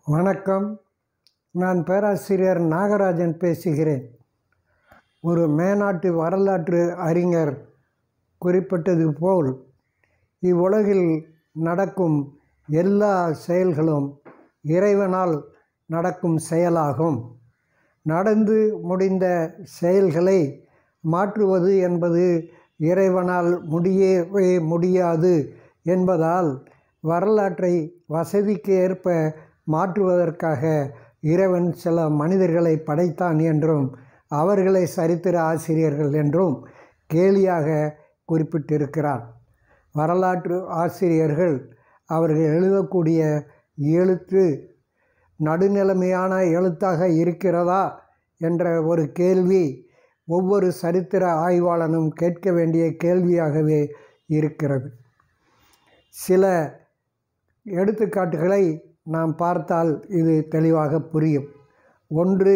வணக்கம் நான் பேராசிரியர் நாகராஜன் பேசுகிறேன் ஒரு மேனாட்டு வரலாற்று அறிஞர் குறிப்பிட்டது போல் இவ்வுலகில் நடக்கும் எல்லா செயல்களும் இறைவனால் நடக்கும் செயலாகும் நடந்து முடிந்த செயல்களை மாற்றுவது என்பது இறைவனால் முடியவே முடியாது என்பதால் வரலாற்றை வசதிக்கு ஏற்ப மாற்றுவதற்காக இறைவன் சில மனிதர்களை படைத்தான் என்றும் அவர்களை சரித்திர ஆசிரியர்கள் என்றும் கேலியாக குறிப்பிட்டிருக்கிறார் வரலாற்று ஆசிரியர்கள் அவர்கள் எழுதக்கூடிய எழுத்து நடுநிலைமையான எழுத்தாக இருக்கிறதா என்ற ஒரு கேள்வி ஒவ்வொரு சரித்திர ஆய்வாளனும் கேட்க வேண்டிய கேள்வியாகவே இருக்கிறது சில எடுத்துக்காட்டுகளை நாம் பார்த்தால் இது தெளிவாக புரியும் ஒன்று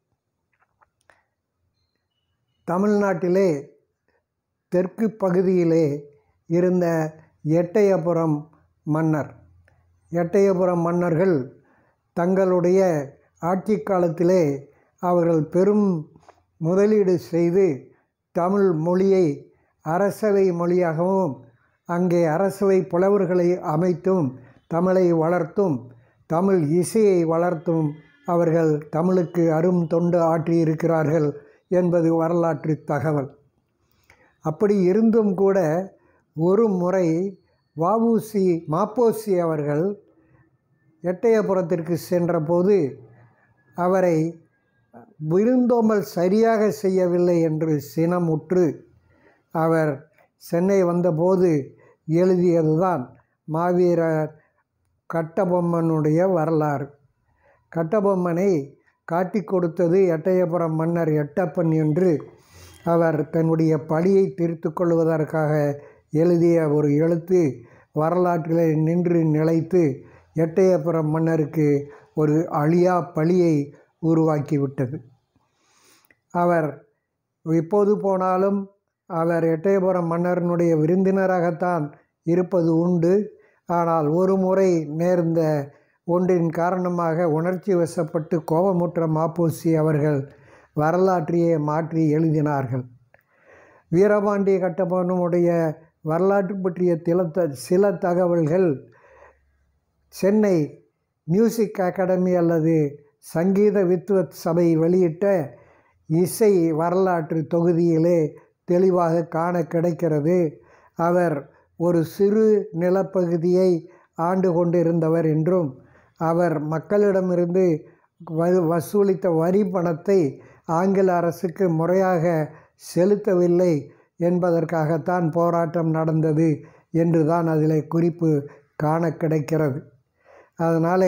தமிழ்நாட்டிலே தெற்கு பகுதியிலே இருந்த எட்டயபுரம் மன்னர் எட்டயபுரம் மன்னர்கள் தங்களுடைய ஆட்சி காலத்திலே அவர்கள் பெரும் முதலீடு செய்து தமிழ் மொழியை அரசவை மொழியாகவும் அங்கே அரசவை புலவர்களை அமைத்தும் தமிழை வளர்த்தும் தமிழ் இசையை வளர்த்தும் அவர்கள் தமிழுக்கு அரும் தொண்டு ஆற்றியிருக்கிறார்கள் என்பது வரலாற்று தகவல் அப்படி இருந்தும் கூட ஒரு முறை வஉசி மாப்போசி அவர்கள் எட்டயபுரத்திற்கு சென்றபோது அவரை விருந்தோம்பல் சரியாக செய்யவில்லை என்று சினமுற்று அவர் சென்னை வந்தபோது எழுதியதுதான் மாவீரர் கட்டபொம்மனுடைய வரலாறு கட்டபொம்மனை காட்டி கொடுத்தது எட்டயபுரம் மன்னர் எட்டப்பன் என்று அவர் தன்னுடைய பழியை தீர்த்து கொள்வதற்காக எழுதிய ஒரு எழுத்து வரலாற்றில் நின்று நிலைத்து எட்டயபுரம் மன்னருக்கு ஒரு அழியா பழியை உருவாக்கிவிட்டது அவர் இப்போது போனாலும் அவர் எட்டயபுரம் மன்னரனுடைய விருந்தினராகத்தான் இருப்பது உண்டு ஆனால் ஒரு முறை நேர்ந்த ஒன்றின் காரணமாக உணர்ச்சி வசப்பட்டு கோபமுற்ற மாப்போசி அவர்கள் வரலாற்றையே மாற்றி எழுதினார்கள் வீரபாண்டிய கட்டபொம்மனுடைய வரலாற்று பற்றிய திலத்த சில தகவல்கள் சென்னை மியூசிக் அகாடமி அல்லது சங்கீத வித்வத் சபை வெளியிட்ட இசை வரலாற்று தொகுதியிலே தெளிவாக காண கிடைக்கிறது அவர் ஒரு சிறு நிலப்பகுதியை ஆண்டு கொண்டிருந்தவர் என்றும் அவர் மக்களிடமிருந்து வ வசூலித்த வரி பணத்தை ஆங்கில அரசுக்கு முறையாக செலுத்தவில்லை என்பதற்காகத்தான் போராட்டம் நடந்தது என்று தான் அதில் குறிப்பு காண கிடைக்கிறது அதனாலே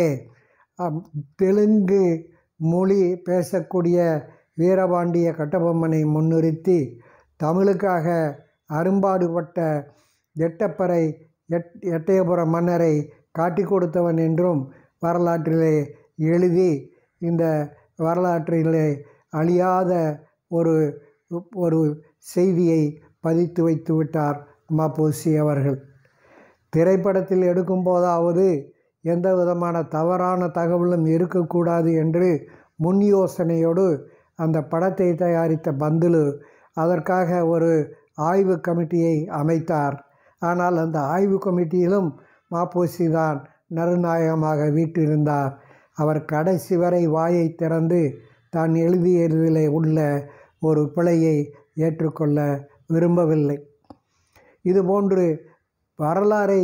தெலுங்கு மொழி பேசக்கூடிய வீரபாண்டிய கட்டபொம்மனை முன்னிறுத்தி தமிழுக்காக அரும்பாடுபட்ட எட்டப்பரை எட் எட்டயபுர மன்னரை காட்டி கொடுத்தவன் என்றும் வரலாற்றிலே எழுதி இந்த வரலாற்றிலே அழியாத ஒரு ஒரு செய்தியை பதித்து வைத்து விட்டார் மாப்போசி அவர்கள் திரைப்படத்தில் எடுக்கும் போதாவது எந்த விதமான தவறான தகவலும் இருக்கக்கூடாது என்று முன் யோசனையோடு அந்த படத்தை தயாரித்த பந்துலு அதற்காக ஒரு ஆய்வு கமிட்டியை அமைத்தார் ஆனால் அந்த ஆய்வு கமிட்டியிலும் மாப்போசி தான் நடுநாயகமாக வீட்டிருந்தார் அவர் கடைசி வரை வாயை திறந்து தான் எழுதியதில் உள்ள ஒரு பிழையை ஏற்றுக்கொள்ள விரும்பவில்லை இதுபோன்று வரலாறை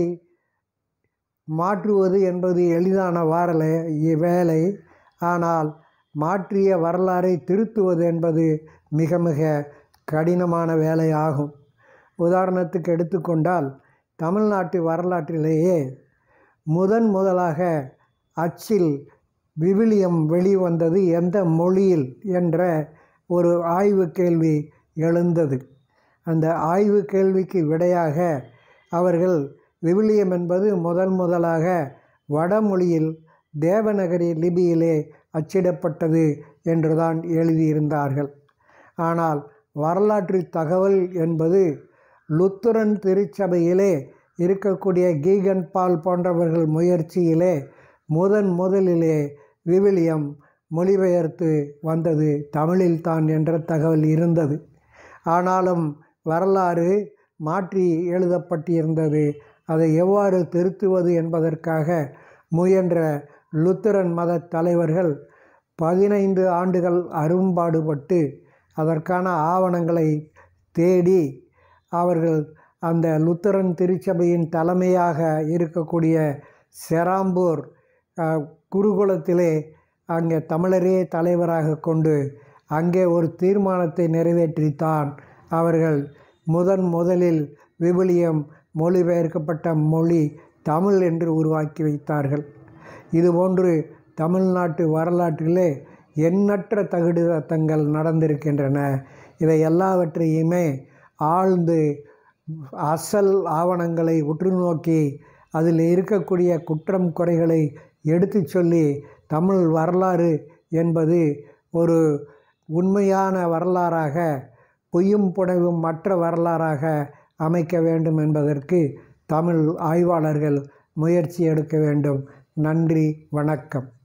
மாற்றுவது என்பது எளிதான வாரலை வேலை ஆனால் மாற்றிய வரலாறை திருத்துவது என்பது மிக மிக கடினமான வேலையாகும் உதாரணத்துக்கு எடுத்துக்கொண்டால் தமிழ்நாட்டு வரலாற்றிலேயே முதன் முதலாக அச்சில் விவிலியம் வெளிவந்தது எந்த மொழியில் என்ற ஒரு ஆய்வு கேள்வி எழுந்தது அந்த ஆய்வு கேள்விக்கு விடையாக அவர்கள் விவிலியம் என்பது முதல் முதலாக வடமொழியில் தேவநகரி லிபியிலே அச்சிடப்பட்டது என்றுதான் எழுதியிருந்தார்கள் ஆனால் வரலாற்று தகவல் என்பது லுத்துரன் திருச்சபையிலே இருக்கக்கூடிய கீகன் பால் போன்றவர்கள் முயற்சியிலே முதன் முதலிலே விவிலியம் மொழிபெயர்த்து வந்தது தமிழில்தான் என்ற தகவல் இருந்தது ஆனாலும் வரலாறு மாற்றி எழுதப்பட்டிருந்தது அதை எவ்வாறு திருத்துவது என்பதற்காக முயன்ற லுத்தரன் மத தலைவர்கள் பதினைந்து ஆண்டுகள் அரும்பாடுபட்டு அதற்கான ஆவணங்களை தேடி அவர்கள் அந்த லுத்தரன் திருச்சபையின் தலைமையாக இருக்கக்கூடிய செராம்பூர் குருகுலத்திலே அங்கே தமிழரே தலைவராக கொண்டு அங்கே ஒரு தீர்மானத்தை நிறைவேற்றித்தான் அவர்கள் முதன் முதலில் விவிலியம் மொழிபெயர்க்கப்பட்ட மொழி தமிழ் என்று உருவாக்கி வைத்தார்கள் இதுபோன்று தமிழ்நாட்டு வரலாற்றிலே எண்ணற்ற தகுடுதத்தங்கள் நடந்திருக்கின்றன இதை எல்லாவற்றையுமே ஆழ்ந்து அசல் ஆவணங்களை உற்று நோக்கி அதில் இருக்கக்கூடிய குற்றம் குறைகளை எடுத்து சொல்லி தமிழ் வரலாறு என்பது ஒரு உண்மையான வரலாறாக பொய்யும் புனைவும் மற்ற வரலாறாக அமைக்க வேண்டும் என்பதற்கு தமிழ் ஆய்வாளர்கள் முயற்சி எடுக்க வேண்டும் நன்றி வணக்கம்